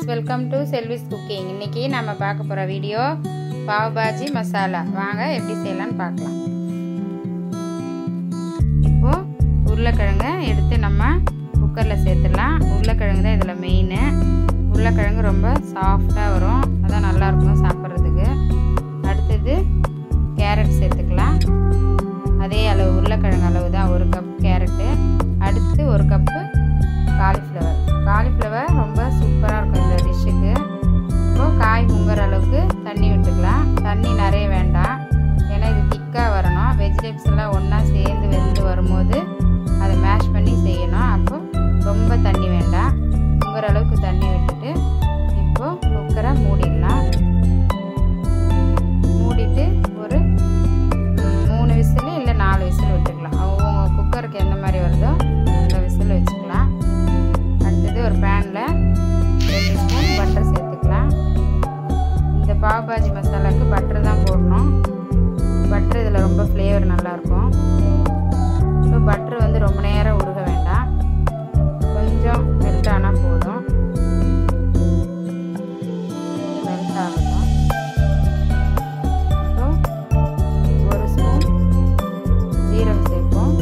friends welcome to Selvi's cooking இன்னைக்கு நம்ம பார்க்க போகிற வீடியோ பாவ் பாஜி மசாலா வாங்க எப்படி செய்யலாம்னு பார்க்கலாம் இப்போ உருளைக்கிழங்க எடுத்து நம்ம குக்கரில் சேர்த்துடலாம் உருளைக்கிழங்கு தான் இதில் மெயின் உருளைக்கிழங்கு ரொம்ப சாஃப்டாக வரும் அதான் நல்லாயிருக்கும் சாப்பிட்றதுக்கு அடுத்தது கேரட் சேர்த்துக்கலாம் அதே அளவு உருளைக்கிழங்கு அளவு தான் ஒரு கப் கேரட்டு அடுத்து ஒரு கப்பு காலிஃப்ளவர் காலிஃப்ளவர் ரொம்ப சூப்பராக இருக்கும் இந்த டிஷ்ஷுக்கு இப்போது காய் முங்குற அளவுக்கு தண்ணி விட்டுக்கலாம் தண்ணி நிறைய வேண்டாம் ஏன்னா இது திக்காக வரணும் வெஜிடபிள்ஸ் எல்லாம் ஒன்றா சேர்ந்து வெந்து வரும்போது அதை மேஷ் பண்ணி செய்யணும் அப்போ ரொம்ப தண்ணி வேண்டாம் முங்குற அளவுக்கு தண்ணி விட்டுட்டு இப்போது குக்கரை மூடிடலாம் மூடிட்டு ஒரு மூணு விசில் இல்லை நாலு விசில் விட்டுக்கலாம் அவங்க குக்கருக்கு எந்த மாதிரி வருதோ அந்த விசில் வச்சுக்கலாம் அடுத்தது ஒரு பேனில் ரெண்டு ஸ்பூன் பட்டர் சேர்த்துக்கலாம் இந்த பாவ் பாஜி மசாலாவுக்கு பட்டர் தான் போடணும் பட்டர் இதில் ரொம்ப ஃப்ளேவர் நல்லாயிருக்கும் ஸோ பட்டர் வந்து ரொம்ப நேரம் உருக வேண்டாம் கொஞ்சம் மெல்ட் ஆனால் போதும் மெல்ட் ஆகட்டும் ஸோ ஒரு ஸ்பூன் ஜீரகம் சேர்ப்போம்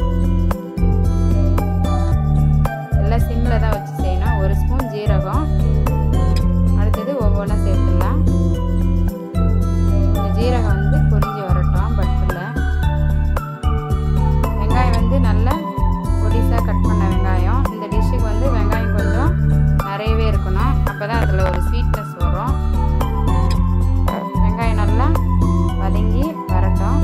எல்லாம் சிம்மில் தான் வச்சு செய்யணும் ஒரு ஸ்பூன் ஜீரகம் அடுத்தது ஒவ்வொன்றா சேர்த்துடலாம் இந்த ஜீரகம் வந்து பொரிஞ்சு வரட்டும் பட்டில் வெங்காயம் வந்து நல்லா பொடிசாக கட் பண்ண வெங்காயம் இந்த டிஷ்ஷுக்கு வந்து வெங்காயம் கொஞ்சம் நிறையவே இருக்கணும் அப்போ தான் அதில் ஒரு ஸ்வீட்னஸ் வரும் வெங்காயம் நல்லா வதங்கி வரட்டும்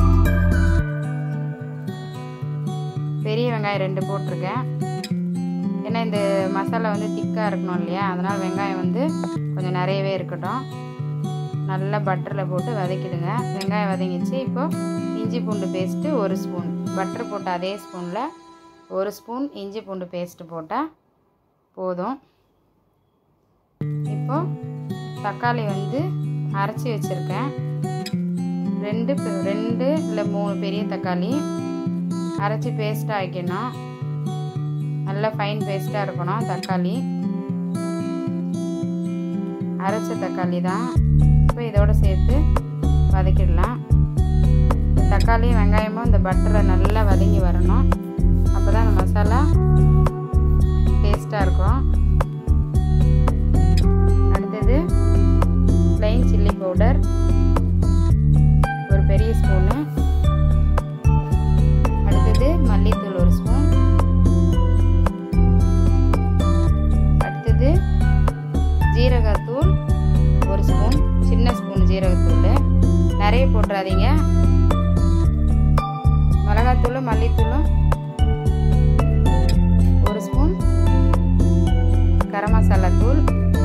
பெரிய வெங்காயம் ரெண்டு போட்டிருக்கேன் ஏன்னா இந்த மசாலா வந்து திக்காக இருக்கணும் இல்லையா அதனால் வெங்காயம் வந்து கொஞ்சம் நிறையவே இருக்கட்டும் நல்லா பட்டரில் போட்டு வதக்கிடுங்க வெங்காயம் வதங்கிச்சு இப்போது இஞ்சி பூண்டு பேஸ்ட்டு ஒரு ஸ்பூன் பட்டர் போட்ட அதே ஸ்பூனில் ஒரு ஸ்பூன் இஞ்சி பூண்டு பேஸ்ட்டு போட்டால் போதும் இப்போது தக்காளி வந்து அரைச்சி வச்சுருக்கேன் ரெண்டு ரெண்டு இல்லை மூணு பெரிய தக்காளி அரைச்சி பேஸ்ட்டாக வைக்கணும் நல்லா ஃபைன் பேஸ்ட்டாக இருக்கணும் தக்காளி அரைச்ச தக்காளி தான் இப்போ இதோடு சேர்த்து வதக்கிடலாம் தக்காளியும் வெங்காயமும் இந்த பட்டரில் நல்லா வதங்கி வரணும் அப்போ தான் அந்த மசாலா டேஸ்ட்டாக இருக்கும் அடுத்தது ப்ளைன் சில்லி பவுடர் ஒரு பெரிய ஸ்பூனு அடுத்தது மல்லித்தூள் ஒரு ஸ்பூன் அடுத்தது ஜீரகத்தூள் ஒரு ஸ்பூன் சின்ன ஸ்பூன் ஜீரகத்தூள் நிறைய போட்டுறாதீங்க மிளகாத்தூளும் மல்லித்தூளும் ஒரு ஸ்பூன் கரம் மசாலா தூள்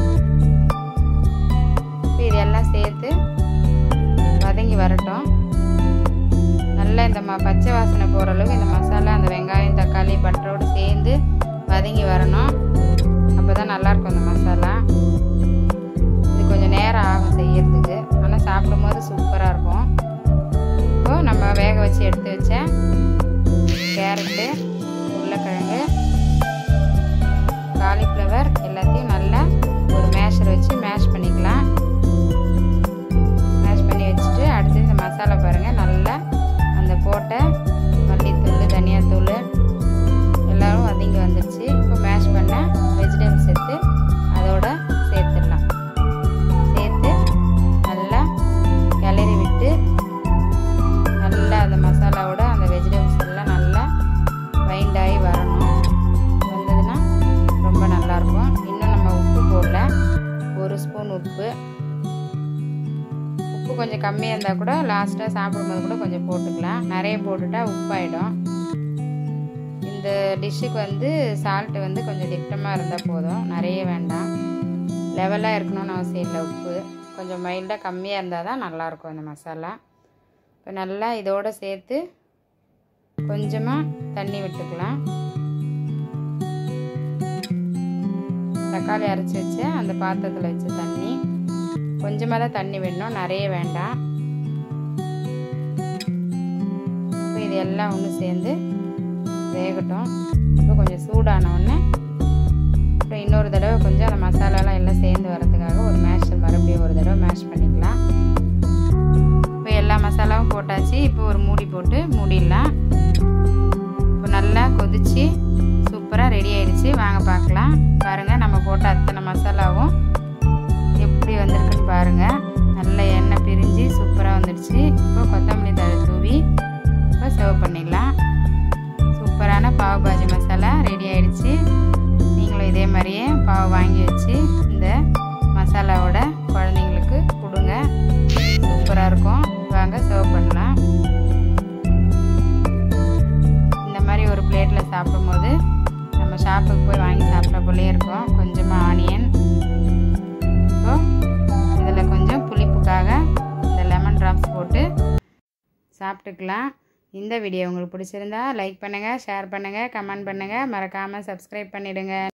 இப்போ இதெல்லாம் சேர்த்து வதங்கி வரட்டும் நல்லா இந்த ம பச்சை வாசனை போகிற அளவுக்கு இந்த மசாலா அந்த வெங்காயம் தக்காளி பட்டரோடு சேர்ந்து வதங்கி வரணும் அப்போ தான் நல்லாயிருக்கும் இந்த மசாலா இது கொஞ்சம் நேரம் ஆகும் செய்யறதுக்கு ஆனால் சாப்பிடும்போது சூப்பராக இருக்கும் இப்போது நம்ம வேக வச்சு எடுத்து வச்ச கேரட்டு உருளைக்கிழங்கு காலிஃப்ளவர் எல்லாத்தையும் நல்லா ஒரு மேஷர் வச்சு மேஷ் பண்ணிக்கலாம் மேஷ் பண்ணி வச்சுட்டு அடுத்து இந்த மசாலா பாருங்கள் நல்லா அந்த போட்ட மல்லித்தூள் தனியாத்தூள் எல்லோரும் வதங்கி வந்துடுச்சு இப்போ மேஷ் பண்ண வெஜிடபிள்ஸ் எடுத்து அதோட சேர்த்துடலாம் சேர்த்து நல்லா கிளறி விட்டு நல்லா அந்த மசாலாவோட அந்த வெஜிடபிள்ஸ் எல்லாம் நல்லா பைண்ட் ஆகி வரணும் வந்ததுன்னா ரொம்ப நல்லாயிருக்கும் இன்னும் நம்ம உப்பு போடல ஒரு ஸ்பூன் உப்பு உப்பு கொஞ்சம் கம்மியாக இருந்தால் கூட லாஸ்ட்டாக சாப்பிடும்போது கூட கொஞ்சம் போட்டுக்கலாம் நிறைய போட்டுட்டா உப்பாயிடும் இந்த டிஷ்ஷுக்கு வந்து சால்ட்டு வந்து கொஞ்சம் திட்டமாக இருந்தால் போதும் நிறைய வேண்டாம் லெவலாக இருக்கணும்னு அவசியம் இல்லை உப்பு கொஞ்சம் மைல்டாக கம்மியாக இருந்தால் தான் நல்லாயிருக்கும் இந்த மசாலா இப்போ நல்லா இதோடு சேர்த்து கொஞ்சமாக தண்ணி விட்டுக்கலாம் தக்காளி அரைச்சி வச்ச அந்த பாத்திரத்தில் வச்ச தண்ணி கொஞ்சமாக தான் தண்ணி வேணும் நிறைய வேண்டாம் இப்போ இது எல்லாம் ஒன்று சேர்ந்து வேகட்டும் இப்போ கொஞ்சம் சூடான உடனே அப்புறம் இன்னொரு தடவை கொஞ்சம் அந்த மசாலாலாம் எல்லாம் சேர்ந்து வரதுக்காக ஒரு மேஷர் மறுபடியும் ஒரு தடவை மேஷ் பண்ணிக்கலாம் இப்போ எல்லா மசாலாவும் போட்டாச்சு இப்போ ஒரு மூடி போட்டு மூடிடலாம் இப்போ நல்லா கொதிச்சு சூப்பராக ரெடி ஆயிடுச்சு வாங்க பார்க்கலாம் பாருங்கள் நம்ம போட்ட அத்தனை மசாலாவும் எப்படி வந்திருக்குன்னு பாருங்கள் நல்ல எண்ணெய் பிரிஞ்சு சூப்பராக வந்துடுச்சு இப்போ கொத்தமல்லி தழை தூவி இப்போ சர்வ் பண்ணிடலாம் சூப்பரான பாவ் பாஜி மசாலா ரெடி ஆயிடுச்சு நீங்களும் இதே மாதிரியே பாவு வாங்கி வச்சு இந்த மசாலாவோட குழந்தைங்களுக்கு கொடுங்க சூப்பராக இருக்கும் வாங்க சர்வ் பண்ணலாம் இந்த மாதிரி ஒரு பிளேட்டில் சாப்பிடும்போது நம்ம ஷாப்புக்கு போய் வாங்கி சாப்பிட்ட போலே இருக்கும் கொஞ்சமாக ஆனியன் இப்போ இதில் கொஞ்சம் புளிப்புக்காக இந்த லெமன் ட்ராப்ஸ் போட்டு சாப்பிட்டுக்கலாம் இந்த வீடியோ உங்களுக்கு பிடிச்சிருந்தா லைக் பண்ணுங்கள் ஷேர் பண்ணுங்கள் கமெண்ட் பண்ணுங்கள் மறக்காமல் சப்ஸ்கிரைப் பண்ணிவிடுங்க